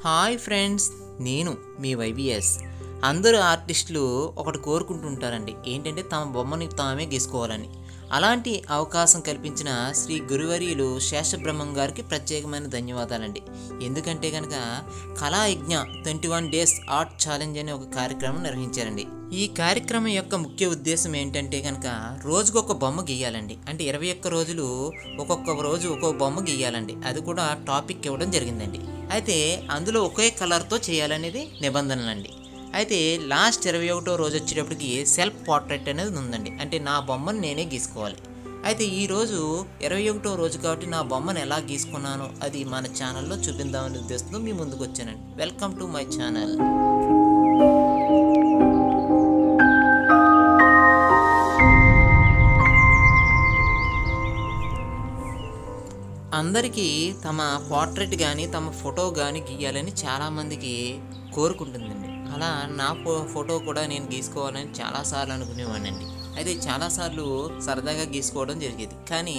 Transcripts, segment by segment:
hi friends నేను మీ YVS అందరూ ఆర్టిస్టులు ఒకటి కోరుకుంటుంటారండి ఏంటంటే తమ బొమ్మని తామే గీసుకోవాలని అలాంటి అవకాశం కల్పించిన శ్రీ గురువర్యులు శేషబ్రహ్మం గారికి ప్రత్యేకమైన ధన్యవాదాలండి ఎందుకంటే కనుక Kalayagna twenty one days art challenge అనే ఒక కార్యక్రమం నిర్వహించారండి ఈ కార్యక్రమం యొక్క ముఖ్య ఉద్దేశం ఏంటంటే కనుక రోజుకు ఒక బొమ్మ గీయాలండి అంటే ఇరవై ఒక్క రోజులు ఒక్కొక్క రోజు ఒక్కొక్క బొమ్మ గీయాలండి అది కూడా టాపిక్ ఇవ్వడం జరిగిందండి అయితే అందులో ఒకే కలర్తో చేయాలనేది నిబంధనలండి అయితే లాస్ట్ ఇరవై ఒకటో రోజు వచ్చేటప్పటికి సెల్ఫ్ పోర్ట్రేట్ అనేది ఉందండి అంటే నా బొమ్మను నేనే గీసుకోవాలి అయితే ఈరోజు ఇరవై ఒకటో రోజు కాబట్టి నా బొమ్మను ఎలా గీసుకున్నానో అది మన ఛానల్లో చూపిందామనే ఉద్దేశంతో మీ ముందుకు వచ్చానండి వెల్కమ్ టు మై ఛానల్ అందరికీ తమ పోర్ట్రేట్ కానీ తమ ఫోటో కానీ గీయాలని చాలామందికి కోరుకుంటుందండి అలా నా ఫో ఫోటో కూడా నేను గీసుకోవాలని చాలాసార్లు అనుకునేవాడినండి అయితే చాలాసార్లు సరదాగా గీసుకోవడం జరిగేది కానీ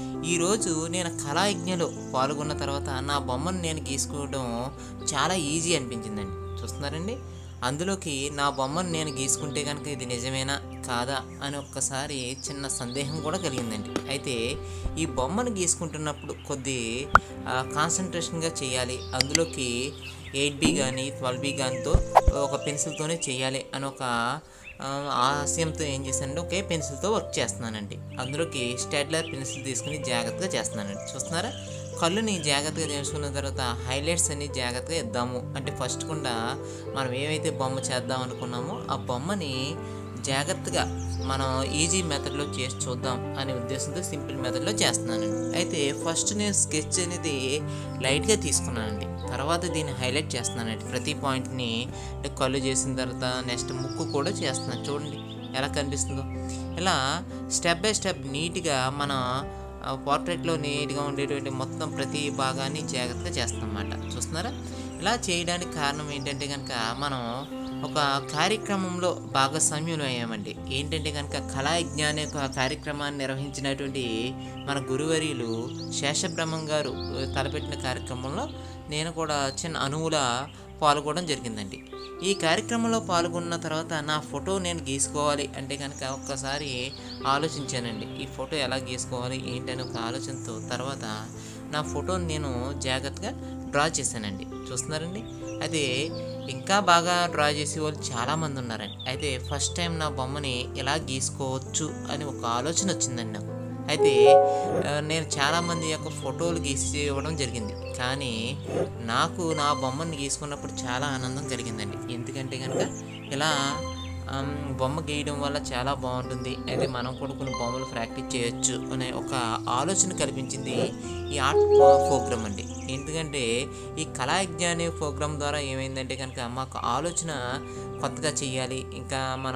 ఈరోజు నేను కళాయజ్ఞలో పాల్గొన్న తర్వాత నా బొమ్మను నేను గీసుకోవడం చాలా ఈజీ అనిపించిందండి చూస్తున్నారండి అందులోకి నా బొమ్మను నేను గీసుకుంటే కనుక ఇది నిజమేనా కాదా అని ఒక్కసారి చిన్న సందేహం కూడా కలిగిందండి అయితే ఈ బొమ్మను గీసుకుంటున్నప్పుడు కొద్ది కాన్సన్ట్రేషన్గా చేయాలి అందులోకి ఎయిట్ బి కానీ ట్వెల్వ్ బి కానీతో ఒక పెన్సిల్తోనే చేయాలి అని ఒక ఆ, ఆశయంతో ఏం చేశానంటే ఒకే పెన్సిల్తో వర్క్ చేస్తున్నానండి అందులోకి స్టెడ్లర్ పెన్సిల్ తీసుకుని జాగ్రత్తగా చేస్తున్నానండి చూస్తున్నారా కళ్ళుని జాగ్రత్తగా చేసుకున్న తర్వాత హైలైట్స్ అన్ని జాగ్రత్తగా ఇద్దాము అంటే ఫస్ట్ కూడా మనం ఏమైతే బొమ్మ చేద్దాం అనుకున్నామో ఆ బొమ్మని జాగ్రత్తగా మనం ఈజీ మెథడ్లో చేసి చూద్దాం అనే ఉద్దేశంతో సింపుల్ మెథడ్లో చేస్తున్నానండి అయితే ఫస్ట్ నేను స్కెచ్ అనేది లైట్గా తీసుకున్నానండి తర్వాత దీన్ని హైలైట్ చేస్తున్నానండి ప్రతి పాయింట్ని అంటే కళ్ళు చేసిన తర్వాత నెక్స్ట్ ముక్కు కూడా చేస్తున్నాను చూడండి ఎలా కనిపిస్తుందో ఇలా స్టెప్ బై స్టెప్ నీట్గా మన పోర్ట్రేట్లో నీట్గా ఉండేటువంటి మొత్తం ప్రతి భాగాన్ని జాగ్రత్తగా చేస్తాం అన్నమాట చూస్తున్నారా ఇలా చేయడానికి కారణం ఏంటంటే కనుక మనం ఒక కార్యక్రమంలో భాగస్వామ్యులు అయ్యామండి ఏంటంటే కనుక కళాయజ్ఞ అనే ఒక కార్యక్రమాన్ని నిర్వహించినటువంటి మన గురువర్యులు శేషబ్రహ్మం గారు తలపెట్టిన కార్యక్రమంలో నేను కూడా చిన్న అణువులా పాల్గొనడం జరిగిందండి ఈ కార్యక్రమంలో పాల్గొన్న తర్వాత నా ఫోటో నేను గీసుకోవాలి అంటే కనుక ఒక్కసారి ఆలోచించానండి ఈ ఫోటో ఎలా గీసుకోవాలి ఏంటని ఒక ఆలోచనతో తర్వాత నా ఫోటోని నేను జాగ్రత్తగా డ్రా చేశానండి చూస్తున్నారండి అయితే ఇంకా బాగా డ్రా చేసే వాళ్ళు చాలామంది ఉన్నారండి అయితే ఫస్ట్ టైం నా బొమ్మని ఎలా గీసుకోవచ్చు అని ఒక ఆలోచన వచ్చిందండి నాకు అయితే ఆ, నేను చాలామంది యొక్క ఫోటోలు గీసి ఇవ్వడం జరిగింది కానీ నాకు నా బొమ్మని గీసుకున్నప్పుడు చాలా ఆనందం కలిగిందండి ఎందుకంటే కనుక ఇలా ఆమ్, బొమ్మ గీయడం వల్ల చాలా బాగుంటుంది అయితే మనం కూడా కొన్ని బొమ్మలు ప్రాక్టీస్ చేయొచ్చు అనే ఒక ఆలోచన కల్పించింది ఈ ఆర్ట్ ప్రోగ్రామ్ అండి ఎందుకంటే ఈ కళాయజ్ఞ అనే ప్రోగ్రామ్ ద్వారా ఏమైందంటే కనుక మాకు ఆలోచన కొత్తగా చేయాలి ఇంకా మన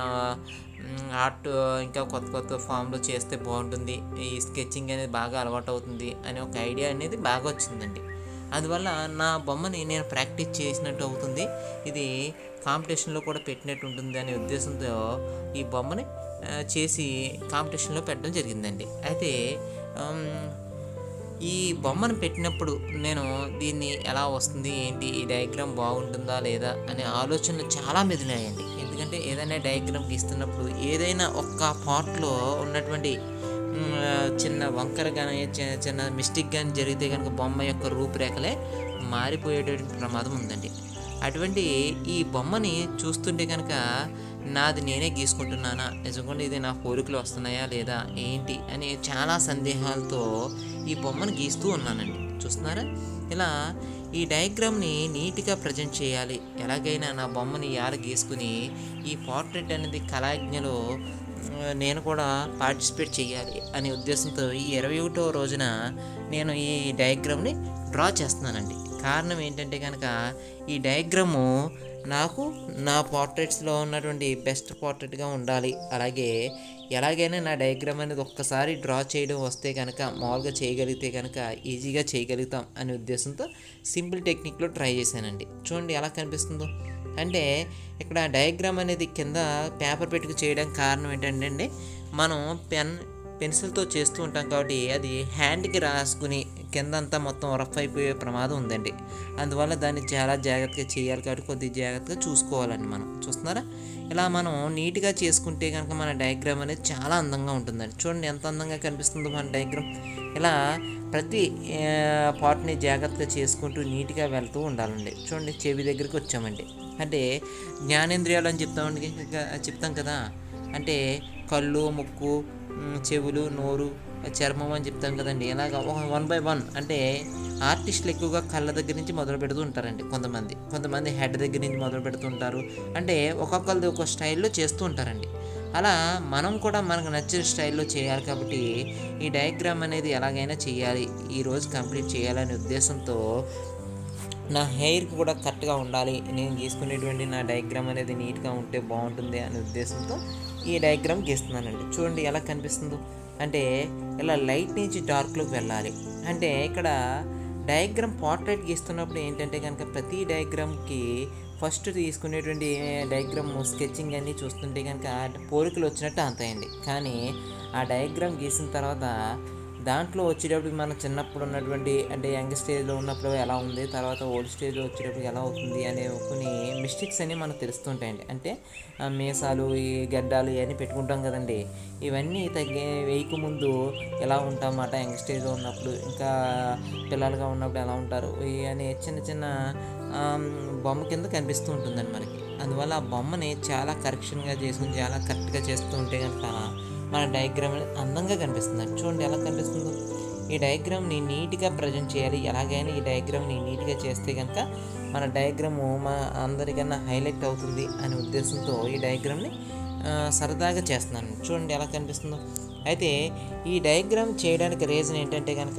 మ్, ఆర్ట్ ఇంకా కొత్త కొత్త ఫామ్లో చేస్తే బాగుంటుంది ఈ స్కెచింగ్ అనేది బాగా అలవాటు అవుతుంది అనే ఒక ఐడియా అనేది బాగా వచ్చిందండి అందువల్ల నా బొమ్మని నేను ప్రాక్టీస్ చేసినట్టు అవుతుంది ఇది కాంపిటీషన్లో కూడా పెట్టినట్టు ఉంటుంది అనే ఉద్దేశంతో ఈ బొమ్మని ఆ, చేసి కాంపిటీషన్లో పెట్టడం జరిగిందండి అయితే ఆమ్, ఈ బొమ్మను పెట్టినప్పుడు నేను దీన్ని ఎలా వస్తుంది ఏంటి ఈ డయాగ్రామ్ బాగుంటుందా లేదా అనే ఆలోచనలు చాలా మెదిలాయండి ఎందుకంటే ఏదైనా డయాగ్రామ్ గీస్తున్నప్పుడు ఏదైనా ఒక్క పార్ట్లో ఉన్నటువంటి మ్, చిన్న వంకర కానీ చి- చిన్న మిస్టేక్ కానీ జరిగితే కనుక బొమ్మ యొక్క రూపురేఖలే మారిపోయేటటువంటి ప్రమాదం ఉందండి అటువంటి ఈ బొమ్మని చూస్తుంటే కనుక నాది నేనే గీసుకుంటున్నానా నిజంగా ఇది నా కోరికలు వస్తున్నాయా లేదా ఏంటి అని చాలా సందేహాలతో ఈ బొమ్మను గీస్తూ ఉన్నానండి చూస్తున్నారా ఇలా ఈ డయాగ్రామ్ని నీట్గా ప్రజెంట్ చేయాలి ఎలాగైనా నా బొమ్మని యాల గీసుకుని ఈ పోర్ట్రేట్ అనేది కళాజ్ఞలో ఆ, నేను కూడా పార్టిసిపేట్ చేయాలి అనే ఉద్దేశంతో ఈ ఇరవై ఒకటో రోజున నేను ఈ డయాగ్రామ్ని డ్రా చేస్తున్నానండి కారణం ఏంటంటే కనుక ఈ డయాగ్రాము నాకు నా పోర్ట్రేట్స్లో ఉన్నటువంటి బెస్ట్ పోర్ట్రేట్గా ఉండాలి అలాగే ఎలాగైనా నా డయాగ్రామ్ అనేది ఒక్కసారి డ్రా చేయడం వస్తే కనుక మామూలుగా చేయగలిగితే కనుక ఈజీగా చేయగలుగుతాం అనే ఉద్దేశంతో సింపుల్ టెక్నిక్లో ట్రై చేశానండి చూడండి ఎలా కనిపిస్తుందో అంటే ఇక్కడ డయాగ్రామ్ అనేది కింద పేపర్ పెట్టుకు చేయడానికి కారణం ఏంటంటే అండి మనం పెన్ పెన్సిల్తో చేస్తూ ఉంటాం కాబట్టి అది హ్యాండ్కి రాసుకుని కిందంతా మొత్తం రఫ్ అయిపోయే ప్రమాదం ఉందండి అందువల్ల దాన్ని చాలా జాగ్రత్తగా చేయాలి కాబట్టి కొద్దిగా జాగ్రత్తగా చూసుకోవాలండి మనం చూస్తున్నారా ఇలా మనం నీట్గా చేసుకుంటే కనుక మన డయాగ్రామ్ అనేది చాలా అందంగా ఉంటుందండి చూడండి ఎంత అందంగా కనిపిస్తుందో మన డయాగ్రామ్ ఇలా ప్రతి పార్ట్ని జాగ్రత్తగా చేసుకుంటూ నీట్గా వెళ్తూ ఉండాలండి చూడండి చెవి దగ్గరికి వచ్చామండి అంటే జ్ఞానేంద్రియాలు అని చెప్తామండి ఇంకా చెప్తాం కదా అంటే కళ్ళు ముక్కు మ్, చెవులు నోరు చర్మం అని చెప్తాం కదండి ఇలాగ వన్ బై వన్ అంటే ఆర్టిస్టులు ఎక్కువగా కళ్ళ దగ్గర నుంచి మొదలు పెడుతూ ఉంటారండి కొంతమంది కొంతమంది హెడ్ దగ్గర నుంచి మొదలు పెడుతుంటారు అంటే ఒక్కొక్కరిది ఒక స్టైల్లో చేస్తూ ఉంటారండి అలా మనం కూడా మనకు నచ్చిన స్టైల్లో చేయాలి కాబట్టి ఈ డయాగ్రామ్ అనేది ఎలాగైనా చేయాలి ఈరోజు కంప్లీట్ చేయాలనే ఉద్దేశంతో నా హెయిర్కి కూడా కరెక్ట్గా ఉండాలి నేను గీసుకునేటువంటి నా డయాగ్రామ్ అనేది నీట్గా ఉంటే బాగుంటుంది అనే ఉద్దేశంతో ఈ డయాగ్రామ్ గీస్తున్నానండి చూడండి ఎలా కనిపిస్తుందో అంటే ఇలా లైట్ నుంచి డార్క్లోకి వెళ్ళాలి అంటే ఇక్కడ డయాగ్రామ్ పోర్ట్రేట్ గీస్తున్నప్పుడు ఏంటంటే కనుక ప్రతి డయాగ్రామ్కి ఫస్ట్ తీసుకునేటువంటి డయాగ్రామ్ స్కెచింగ్ అన్నీ చూస్తుంటే కనుక పోలికలు వచ్చినట్టు అంతాయండి కానీ ఆ డయాగ్రామ్ గీసిన తర్వాత దాంట్లో వచ్చేటప్పటికి మనం చిన్నప్పుడు ఉన్నటువంటి అంటే యంగ్ స్టేజ్లో ఉన్నప్పుడు ఎలా ఉంది తర్వాత ఓల్డ్ స్టేజ్లో వచ్చేటప్పటికి ఎలా అవుతుంది అనే కొన్ని మిస్టేక్స్ అన్నీ మనకు తెలుస్తుంటాయండి అంటే ఆ మీసాలు ఈ గడ్డాలు ఇవన్నీ పెట్టుకుంటాం కదండి ఇవన్నీ తగ్గే వేయక ముందు ఎలా ఉంటామన్నమాట యంగ్ స్టేజ్లో ఉన్నప్పుడు ఇంకా పిల్లలుగా ఉన్నప్పుడు ఎలా ఉంటారు ఈ అనే చిన్న చిన్న ఆమ్, బొమ్మ కింద కనిపిస్తూ ఉంటుందండి మనకి అందువల్ల ఆ బొమ్మని చాలా కరెక్షన్గా చేసుకుని చాలా కరెక్ట్గా చేస్తూ ఉంటే కనుక మన డయాగ్రామ్ అనేది అందంగా కనిపిస్తుంది చూడండి ఎలా కనిపిస్తుందో ఈ డయాగ్రామ్ని నీట్గా ప్రజెంట్ చేయాలి ఎలాగైనా ఈ డయాగ్రామ్ని నీట్గా చేస్తే కనుక మన డయాగ్రాము మా అందరికన్నా హైలైట్ అవుతుంది అనే ఉద్దేశంతో ఈ డయాగ్రామ్ని ఆ, సరదాగా చేస్తున్నాను చూడండి ఎలా కనిపిస్తుందో అయితే ఈ డయాగ్రామ్ చేయడానికి రీజన్ ఏంటంటే కనుక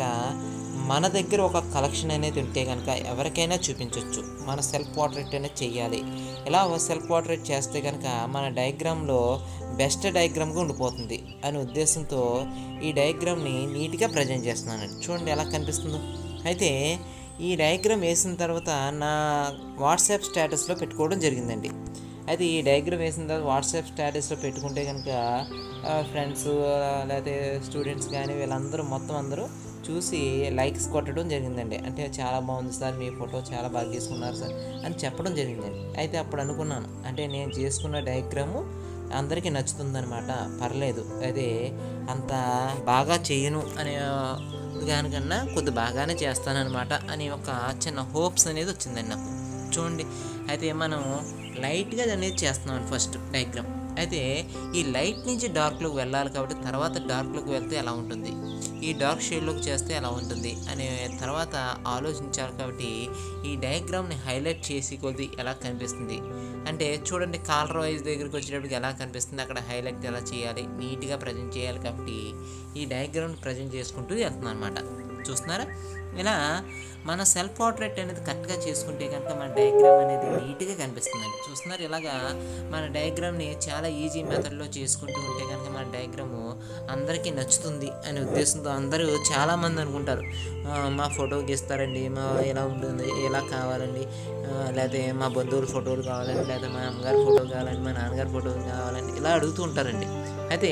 మన దగ్గర ఒక కలెక్షన్ అనేది ఉంటే కనుక ఎవరికైనా చూపించవచ్చు మన సెల్ఫ్ పోర్ట్రేట్ అనేది చేయాలి ఇలా సెల్ఫ్ పోర్ట్రేట్ చేస్తే కనుక మన డయాగ్రామ్లో బెస్ట్ డయాగ్రామ్గా ఉండిపోతుంది అనే ఉద్దేశంతో ఈ డయాగ్రామ్ని నీట్గా ప్రజెంట్ చేస్తున్నాను చూడండి ఎలా కనిపిస్తుందో అయితే ఈ డయాగ్రామ్ వేసిన తర్వాత నా వాట్సాప్ స్టేటస్లో పెట్టుకోవడం జరిగిందండి అయితే ఈ డయాగ్రామ్ వేసిన తర్వాత వాట్సాప్ స్టేటస్లో పెట్టుకుంటే కనుక ఫ్రెండ్స్ లేకపోతే స్టూడెంట్స్ కానీ వీళ్ళందరూ మొత్తం అందరూ చూసి లైక్స్ కొట్టడం జరిగిందండి అంటే చాలా బాగుంది సార్ మీ ఫోటో చాలా బాగా తీసుకున్నారు సార్ అని చెప్పడం జరిగిందండి అయితే అప్పుడు అనుకున్నాను అంటే నేను చేసుకున్న డయాగ్రాము అందరికీ నచ్చుతుందనమాట పర్లేదు అదే అంత బాగా చేయను అనే దానికన్నా కొద్ది బాగానే చేస్తానన్నమాట అని ఒక చిన్న హోప్స్ అనేది వచ్చిందండి నాకు చూడండి అయితే మనం లైట్గా అనేది చేస్తున్నాం ఫస్ట్ డయాగ్రామ్ అయితే ఈ లైట్ నుంచి డార్క్లోకి వెళ్ళాలి కాబట్టి తర్వాత డార్క్లోకి వెళ్తే ఎలా ఉంటుంది ఈ డార్క్ షేడ్లోకి చేస్తే ఎలా ఉంటుంది అనే తర్వాత ఆలోచించాలి కాబట్టి ఈ డయాగ్రామ్ని హైలైట్ చేసి కొద్ది ఎలా కనిపిస్తుంది అంటే చూడండి కాలర్ వైజ్ దగ్గరికి వచ్చేటప్పటికి ఎలా కనిపిస్తుంది అక్కడ హైలైట్ ఎలా చేయాలి నీట్గా ప్రజెంట్ చేయాలి కాబట్టి ఈ డయాగ్రామ్ని ప్రజెంట్ చేసుకుంటూ వెళ్తున్నాను అనమాట చూస్తున్నారా ఇలా మన సెల్ఫ్ పోర్ట్రేట్ అనేది కరెక్ట్గా చేసుకుంటే కనుక మన డయాగ్రామ్ అనేది నీట్గా కనిపిస్తుందండి చూస్తున్నారు ఇలాగా మన డయాగ్రామ్ని చాలా ఈజీ మెథడ్లో చేసుకుంటూ ఉంటే కనుక మన డయాగ్రాము అందరికీ నచ్చుతుంది అనే ఉద్దేశంతో అందరూ చాలామంది అనుకుంటారు "ఆ, మా ఫోటో గీస్తారండి మా ఎలా ఉంటుంది ఎలా కావాలండి ఆ, లేకపోతే మా బంధువుల ఫోటోలు కావాలండి లేకపోతే మా అమ్మగారి ఫోటో కావాలండి మా నాన్నగారి ఫోటో కావాలండి ఇలా అడుగుతూ ఉంటారండి అయితే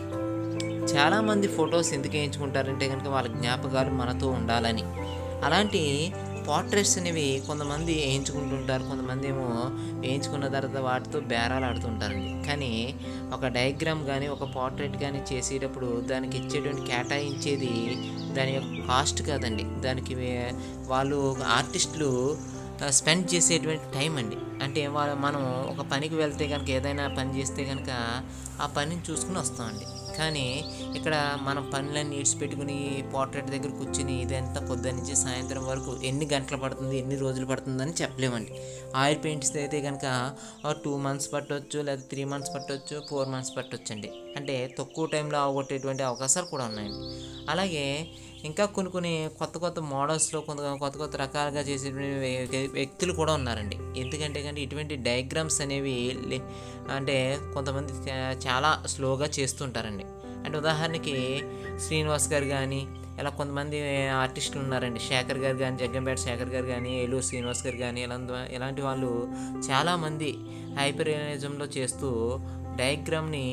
చాలామంది ఫొటోస్ ఎందుకు వేయించుకుంటారంటే కనుక వాళ్ళ జ్ఞాపకాలు మనతో ఉండాలని అలాంటి పోర్ట్రేట్స్ అనేవి కొంతమంది వేయించుకుంటుంటారు కొంతమంది ఏమో వేయించుకున్న తర్వాత వాటితో బేరాలు ఆడుతుంటారండి కానీ ఒక డయాగ్రామ్ కానీ ఒక పోర్ట్రేట్ కానీ చేసేటప్పుడు దానికి ఇచ్చేటువంటి కేటాయించేది దాని యొక్క కాస్ట్ కాదండి దానికి వే- వాళ్ళు ఆర్టిస్టులు స్పెండ్ చేసేటువంటి టైం అండి అంటే వాళ్ళు మనం ఒక పనికి వెళ్తే కనుక ఏదైనా పని చేస్తే కనుక ఆ పనిని చూసుకుని వస్తామండి కానీ ఇక్కడ మనం పనులన్నీ ఇడిచిపెట్టుకుని పోర్ట్రేట్ దగ్గర కూర్చుని ఇదంతా పొద్దున్న నుంచి సాయంత్రం వరకు ఎన్ని గంటలు పడుతుంది ఎన్ని రోజులు పడుతుందని చెప్పలేమండి ఆయిల్ పెయింట్స్ అయితే కనుక టూ మంత్స్ పట్టవచ్చు లేదా త్రీ మంత్స్ పట్టవచ్చు ఫోర్ మంత్స్ పట్టవచ్చు అండి అంటే తక్కువ టైంలో అవగొట్టేటువంటి అవకాశాలు కూడా ఉన్నాయండి అలాగే ఇంకా కొన్ని కొన్ని కొత్త కొత్త మోడల్స్లో కొంత కొత్త కొత్త రకాలుగా చేసేటువంటి వ్య- వ్యక్తులు కూడా ఉన్నారండి ఎందుకంటే కంటే ఇటువంటి డయాగ్రామ్స్ అనేవి లే- అంటే కొంతమంది చా- చాలా స్లోగా చేస్తుంటారండి అంటే ఉదాహరణకి శ్రీనివాస్ గారు కానీ ఇలా కొంతమంది ఆర్టిస్టులు ఉన్నారండి శేఖర్ గారు కానీ జగ్గంపేట శేఖర్ గారు కానీ ఏలూరు శ్రీనివాస్ గారు కానీ ఇలాంటి ఇలాంటి వాళ్ళు చాలామంది హైపర్ రియలిజంలో చేస్తూ డయాగ్రామ్ని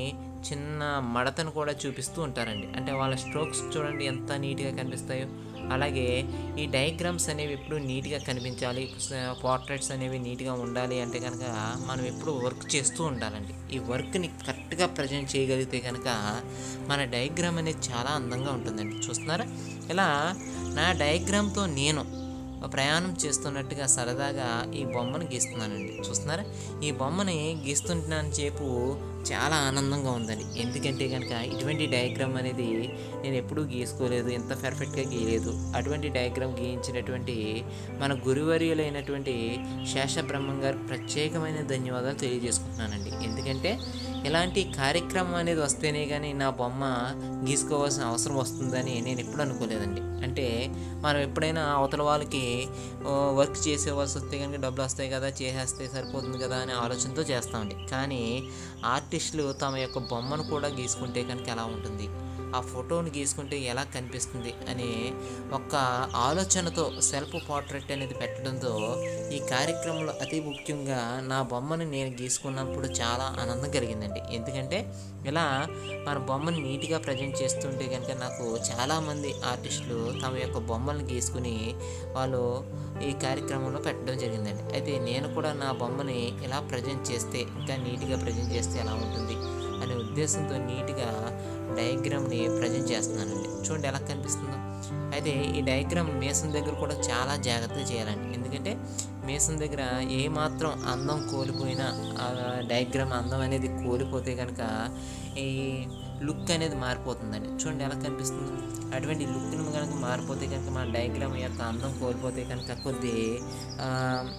చిన్న మడతను కూడా చూపిస్తూ ఉంటారండి అంటే వాళ్ళ స్ట్రోక్స్ చూడండి ఎంత నీట్గా కనిపిస్తాయో అలాగే ఈ డయాగ్రామ్స్ అనేవి ఎప్పుడు నీట్గా కనిపించాలి పోర్ట్రేట్స్ అనేవి నీట్గా ఉండాలి అంటే కనుక మనం ఎప్పుడు వర్క్ చేస్తూ ఉండాలండి ఈ వర్క్ని కరెక్ట్గా ప్రజెంట్ చేయగలిగితే కనుక మన డయాగ్రామ్ అనేది చాలా అందంగా ఉంటుందండి చూస్తున్నారా ఇలా నా డయాగ్రామ్తో నేను ప్రయాణం చేస్తున్నట్టుగా సరదాగా ఈ బొమ్మను గీస్తున్నానండి చూస్తున్నారా ఈ బొమ్మని గీస్తుంటున్నాను చేపు చాలా ఆనందంగా ఉందండి ఎందుకంటే కనుక ఇటువంటి డయాగ్రామ్ అనేది నేను ఎప్పుడూ గీసుకోలేదు ఎంత పర్ఫెక్ట్గా గీయలేదు అటువంటి డయాగ్రామ్ గీయించినటువంటి మన గురువర్యులైనటువంటి శేషబ్రహ్మం గారు ప్రత్యేకమైన ధన్యవాదాలు తెలియజేసుకుంటున్నానండి ఎందుకంటే ఇలాంటి కార్యక్రమం అనేది వస్తేనే కానీ నా బొమ్మ గీసుకోవాల్సిన అవసరం వస్తుందని నేను ఎప్పుడు అనుకోలేదండి అంటే మనం ఎప్పుడైనా అవతల వాళ్ళకి ఆ, వర్క్ చేసేవాల్సి వస్తే కనుక డబ్బులు వస్తాయి కదా చేసేస్తే సరిపోతుంది కదా అనే ఆలోచనతో చేస్తామండి కానీ ఆర్టిస్టులు తమ యొక్క బొమ్మను కూడా గీసుకుంటే కనుక ఎలా ఉంటుంది ఆ ఫోటోని గీసుకుంటే ఎలా కనిపిస్తుంది అనే ఒక ఆలోచనతో సెల్ఫ్ పోర్ట్రేట్ అనేది పెట్టడంతో ఈ కార్యక్రమంలో అతి ముఖ్యంగా నా బొమ్మను నేను గీసుకున్నప్పుడు చాలా ఆనందం కలిగిందండి ఎందుకంటే ఇలా మన బొమ్మను నీట్గా ప్రజెంట్ చేస్తుంటే కనుక నాకు చాలామంది ఆర్టిస్టులు తమ యొక్క బొమ్మలను గీసుకుని వాళ్ళు ఈ కార్యక్రమంలో పెట్టడం జరిగిందండి అయితే నేను కూడా నా బొమ్మని ఇలా ప్రజెంట్ చేస్తే ఇంకా నీట్గా ప్రజెంట్ చేస్తే ఎలా ఉంటుంది అనే ఉద్దేశంతో నీట్గా డయాగ్రామ్ని ప్రజెంట్ చేస్తున్నానండి చూడండి ఎలా కనిపిస్తుందో అయితే ఈ డయాగ్రామ్ మేసన్ దగ్గర కూడా చాలా జాగ్రత్తగా చేయాలండి ఎందుకంటే మేసన్ దగ్గర ఏ మాత్రం అందం కోల్పోయినా ఆ డయాగ్రామ్ అందం అనేది కోల్పోతే కనుక ఈ లుక్ అనేది మారిపోతుందండి చూడండి ఎలా కనిపిస్తుందో అటువంటి లుక్ని కనుక మారిపోతే కనుక మన డయాగ్రామ్ యొక్క అందం కోల్పోతే కనుక కొద్ది ఆ,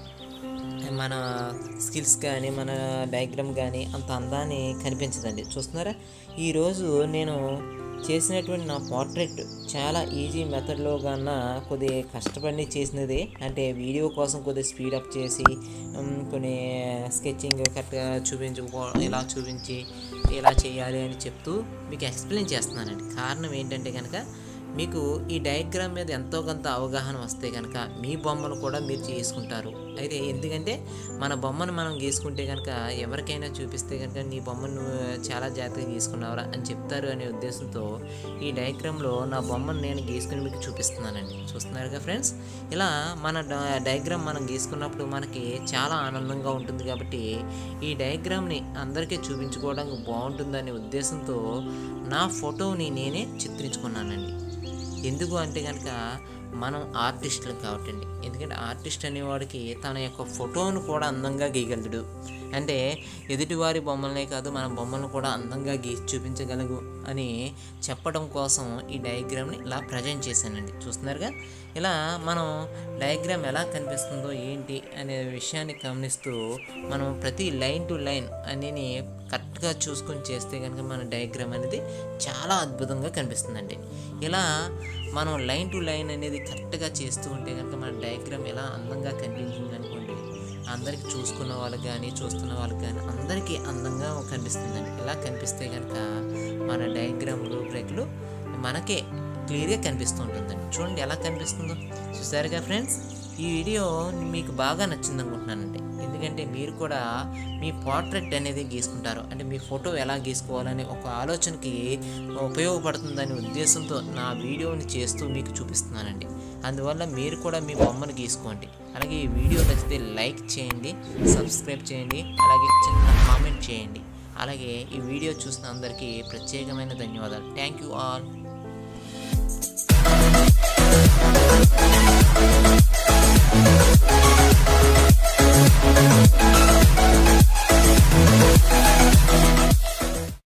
మన స్కిల్స్ కానీ మన డయాగ్రామ్ కానీ అంత అందాన్ని కనిపించదండి చూస్తున్నారా ఈరోజు నేను చేసినటువంటి నా పోర్ట్రేట్ చాలా ఈజీ మెథడ్లో కన్నా కొద్ది కష్టపడి చేసినది అంటే వీడియో కోసం కొద్ది స్పీడప్ చేసి ఉమ్, కొన్ని స్కెచింగ్ కరెక్ట్గా చూపించి ఇలా చూపించి ఇలా చేయాలి అని చెప్తూ మీకు ఎక్స్ప్లెయిన్ చేస్తున్నానండి కారణం ఏంటంటే కనుక మీకు ఈ డయాగ్రామ్ మీద ఎంతో కొంత అవగాహన వస్తే కనుక మీ బొమ్మను కూడా మీరు చేసుకుంటారు అయితే ఎందుకంటే మన బొమ్మను మనం గీసుకుంటే కనుక ఎవరికైనా చూపిస్తే కనుక నీ బొమ్మను నువ్వు చాలా జాగ్రత్తగా గీసుకున్నావురా అని చెప్తారు అనే ఉద్దేశంతో ఈ డయాగ్రామ్లో నా బొమ్మను నేను గీసుకుని మీకు చూపిస్తున్నానండి చూస్తున్నారుగా ఫ్రెండ్స్ ఇలా మన డ- డయాగ్రామ్ మనం గీసుకున్నప్పుడు మనకి చాలా ఆనందంగా ఉంటుంది కాబట్టి ఈ డయాగ్రామ్ని అందరికీ చూపించుకోవడానికి బాగుంటుందనే ఉద్దేశంతో నా ఫోటోని నేనే చిత్రించుకున్నానండి ఎందుకు అంటే కనుక మనం ఆర్టిస్టులు కాబట్టి అండి ఎందుకంటే ఆర్టిస్ట్ అనేవాడికి తన యొక్క ఫోటోను కూడా అందంగా గీయగలడు అంటే ఎదుటివారి బొమ్మలనే కాదు మన బొమ్మలను కూడా అందంగా గీసి చూపించగలగు అని చెప్పడం కోసం ఈ డయాగ్రామ్ని ఇలా ప్రజెంట్ చేశానండి చూస్తున్నారుగా ఇలా మనం డయాగ్రామ్ ఎలా కనిపిస్తుందో ఏంటి అనే విషయాన్ని గమనిస్తూ మనం ప్రతి లైన్ టు లైన్ అనేది కరెక్ట్గా చూసుకొని చేస్తే కనుక మన డయాగ్రామ్ అనేది చాలా అద్భుతంగా కనిపిస్తుందండి ఇలా మనం లైన్ టు లైన్ అనేది కరెక్ట్గా చేస్తూ ఉంటే కనుక మన డయాగ్రామ్ ఎలా అందంగా కనిపించింది అనుకోండి అందరికి చూసుకున్న వాళ్ళకి కానీ చూస్తున్న వాళ్ళకి కానీ అందరికీ అందంగా కనిపిస్తుందండి ఇలా కనిపిస్తే కనుక మన డయాగ్రామ్ రూపురేఖలు మనకే క్లియర్గా కనిపిస్తూ ఉంటుందండి చూడండి ఎలా కనిపిస్తుందో చూసారుగా ఫ్రెండ్స్ ఈ వీడియో మీకు బాగా నచ్చింది అనుకుంటున్నానండి ఎందుకంటే మీరు కూడా మీ పోర్ట్రేట్ అనేది గీసుకుంటారు అంటే మీ ఫోటో ఎలా గీసుకోవాలని ఒక ఆలోచనకి ఉపయోగపడుతుందనే ఉద్దేశంతో నా వీడియోని చేస్తూ మీకు చూపిస్తున్నానండి అందువల్ల మీరు కూడా మీ బొమ్మను గీసుకోండి అలాగే ఈ వీడియో నచ్చితే లైక్ చేయండి సబ్స్క్రైబ్ చేయండి అలాగే చిన్న కామెంట్ చేయండి అలాగే ఈ వీడియో చూసిన అందరికీ ప్రత్యేకమైన ధన్యవాదాలు థ్యాంక్ యూ ఆల్